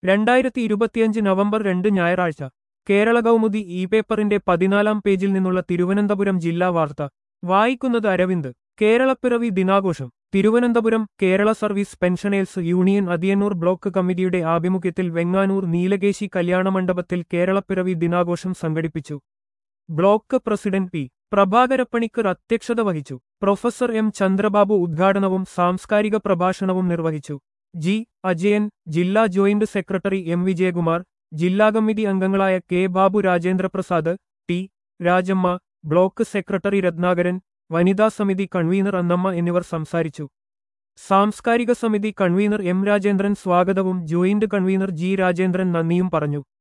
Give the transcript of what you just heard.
രണ്ടായിരത്തി ഇരുപത്തിയഞ്ച് നവംബർ രണ്ട് ഞായറാഴ്ച കേരള കൗമുദി ഇ പേപ്പറിന്റെ പതിനാലാം പേജിൽ നിന്നുള്ള തിരുവനന്തപുരം ജില്ലാ വാർത്ത വായിക്കുന്നത് അരവിന്ദ് കേരളപ്പിറവി ദിനാഘോഷം Thiruvananthapuram Kerala service pensioners union Athiyannur block കമ്മിറ്റിയുടെ ആഭിമുഖ്യത്തിൽ വെങ്ങാനൂർ നീലകേശി കല്യാണമണ്ഡപത്തിൽ കേരളപ്പിറവി ദിനാഘോഷം സംഘടിപ്പിച്ചു ബ്ലോക്ക് പ്രസിഡന്റ് പി പ്രഭാകരപ്പണിക്കർ അധ്യക്ഷത വഹിച്ചു പ്രൊഫസർ എം ചന്ദ്രബാബു ഉദ്ഘാടനവും സാംസ്കാരിക പ്രഭാഷണവും നിർവഹിച്ചു ജി അജയൻ ജില്ലാ ജോയിന്റ് സെക്രട്ടറി എം വിജയകുമാർ ജില്ലാ കമ്മിറ്റി അംഗങ്ങളായ K Babu Rajendra Prasad T Rajamma block secretary Rathnakaran വനിതാ സമിതി കൺവീനർ അന്നമ്മ എന്നിവർ സംസാരിച്ചു സാംസ്കാരിക സമിതി കൺവീനർ എം രാജേന്ദ്രൻ സ്വാഗതവും ജോയിന്റ് കൺവീനർ ജി രാജേന്ദ്രൻ നന്ദിയും പറഞ്ഞു